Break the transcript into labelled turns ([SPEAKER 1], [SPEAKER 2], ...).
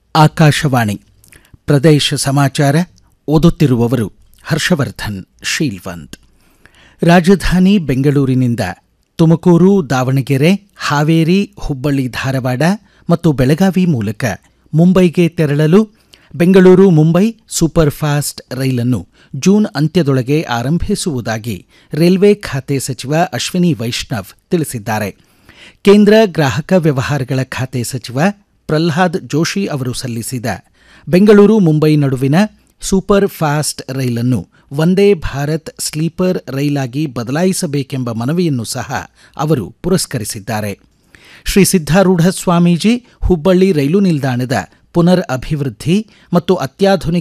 [SPEAKER 1] ಆಕಾಶವಾಣಿ ಪ್ರದೇಶ ಸಮಾಚಾರ ಓದುತ್ತಿರುವವರು ಹರ್ಷವರ್ಧನ್ ಶೀಲ್ವಂತ್ ರಾಜಧಾನಿ ಬೆಂಗಳೂರಿನಿಂದ ತುಮಕೂರು ದಾವಣಗೆರೆ ಹಾವೇರಿ ಹುಬ್ಬಳ್ಳಿ ಧಾರವಾಡ ಮತ್ತು ಬೆಳಗಾವಿ ಮೂಲಕ ಮುಂಬೈಗೆ ತೆರಳಲು ಬೆಂಗಳೂರು ಮುಂಬೈ ಸೂಪರ್ ಫಾಸ್ಟ್ ರೈಲನ್ನು ಜೂನ್ ಅಂತ್ಯದೊಳಗೆ ಆರಂಭಿಸುವುದಾಗಿ ರೈಲ್ವೆ ಖಾತೆ ಸಚಿವ ಅಶ್ವಿನಿ ವೈಷ್ಣವ್ ತಿಳಿಸಿದ್ದಾರೆ ಕೇಂದ್ರ ಗ್ರಾಹಕ ವ್ಯವಹಾರಗಳ ಖಾತೆ ಸಚಿವ ಪ್ರಲ್ಹಾದ್ ಜೋಶಿ ಅವರು ಸಲ್ಲಿಸಿದ ಬೆಂಗಳೂರು ಮುಂಬೈ ನಡುವಿನ ಸೂಪರ್ ಫಾಸ್ಟ್ ರೈಲನ್ನು ವಂದೇ ಭಾರತ್ ಸ್ಲೀಪರ್ ರೈಲಾಗಿ ಬದಲಾಯಿಸಬೇಕೆಂಬ ಮನವಿಯನ್ನು ಸಹ ಅವರು ಪುರಸ್ಕರಿಸಿದ್ದಾರೆ ಶ್ರೀ ಸಿದ್ದಾರೂಢ ಸ್ವಾಮೀಜಿ ಹುಬ್ಬಳ್ಳಿ ರೈಲು ನಿಲ್ದಾಣದ ಪುನರ್ ಅಭಿವೃದ್ಧಿ ಮತ್ತು ಅತ್ಯಾಧುನಿಕ